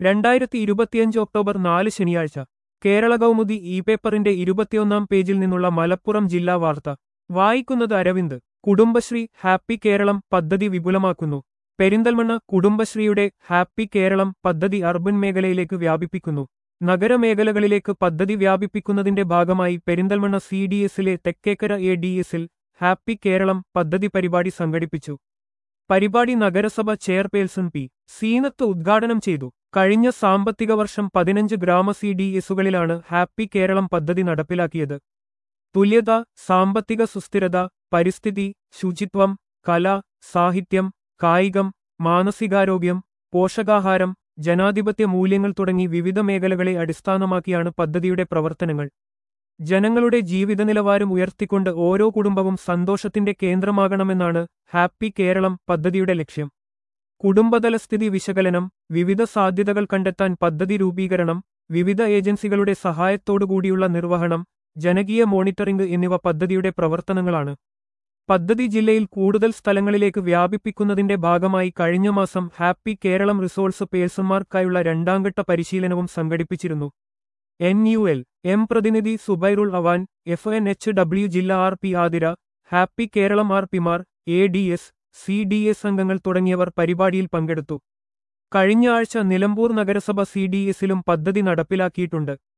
രണ്ടായിരത്തി ഇരുപത്തിയഞ്ച് ഒക്ടോബർ നാല് ശനിയാഴ്ച കേരള കൗമുദി ഇ പേപ്പറിന്റെ ഇരുപത്തിയൊന്നാം പേജിൽ നിന്നുള്ള മലപ്പുറം ജില്ലാ വാർത്ത വായിക്കുന്നത് അരവിന്ദ് കുടുംബശ്രീ ഹാപ്പി കേരളം പദ്ധതി വിപുലമാക്കുന്നു പെരിന്തൽമണ്ണ കുടുംബശ്രീയുടെ ഹാപ്പി കേരളം പദ്ധതി അർബൻ മേഖലയിലേക്ക് വ്യാപിപ്പിക്കുന്നു നഗരമേഖലകളിലേക്ക് പദ്ധതി വ്യാപിപ്പിക്കുന്നതിന്റെ ഭാഗമായി പെരിന്തൽമണ്ണ സി ഡി എസിലെ തെക്കേക്കര എ ഡി എസിൽ ഹാപ്പി കേരളം പദ്ധതി പരിപാടി സംഘടിപ്പിച്ചു പരിപാടി നഗരസഭ ചെയർപേഴ്സൺ പി സീനത്ത് ഉദ്ഘാടനം ചെയ്തു കഴിഞ്ഞ സാമ്പത്തിക വർഷം പതിനഞ്ച് ഗ്രാമ സി ഡി എസുകളിലാണ് ഹാപ്പി കേരളം പദ്ധതി നടപ്പിലാക്കിയത് തുല്യത സാമ്പത്തിക സുസ്ഥിരത പരിസ്ഥിതി ശുചിത്വം കല സാഹിത്യം കായികം മാനസികാരോഗ്യം പോഷകാഹാരം ജനാധിപത്യ മൂല്യങ്ങൾ തുടങ്ങി വിവിധ മേഖലകളെ അടിസ്ഥാനമാക്കിയാണ് പദ്ധതിയുടെ പ്രവർത്തനങ്ങൾ ജനങ്ങളുടെ ജീവിത നിലവാരം ഉയർത്തിക്കൊണ്ട് ഓരോ കുടുംബവും സന്തോഷത്തിന്റെ കേന്ദ്രമാകണമെന്നാണ് ഹാപ്പി കേരളം പദ്ധതിയുടെ ലക്ഷ്യം കുടുംബതല സ്ഥിതി വിശകലനം വിവിധ സാധ്യതകൾ കണ്ടെത്താൻ പദ്ധതി രൂപീകരണം വിവിധ ഏജൻസികളുടെ സഹായത്തോടുകൂടിയുള്ള നിർവഹണം ജനകീയ മോണിറ്ററിംഗ് എന്നിവ പദ്ധതിയുടെ പ്രവർത്തനങ്ങളാണ് പദ്ധതി ജില്ലയിൽ കൂടുതൽ സ്ഥലങ്ങളിലേക്ക് വ്യാപിപ്പിക്കുന്നതിന്റെ ഭാഗമായി കഴിഞ്ഞ മാസം ഹാപ്പി കേരളം റിസോഴ്സ് പേഴ്സൺമാർക്കായുള്ള രണ്ടാംഘട്ട പരിശീലനവും സംഘടിപ്പിച്ചിരുന്നു എൻ യു എൽ എം പ്രതിനിധി Zubairul Awan F N H W ജില്ലാ R P Athira happy Keralam R പിമാർ A D S C D S അംഗങ്ങൾ തുടങ്ങിയവർ പരിപാടിയിൽ പങ്കെടുത്തു കഴിഞ്ഞ ആഴ്ച നിലമ്പൂർ നഗരസഭ സി ഡി എസിലും പദ്ധതി നടപ്പിലാക്കിയിട്ടുണ്ട്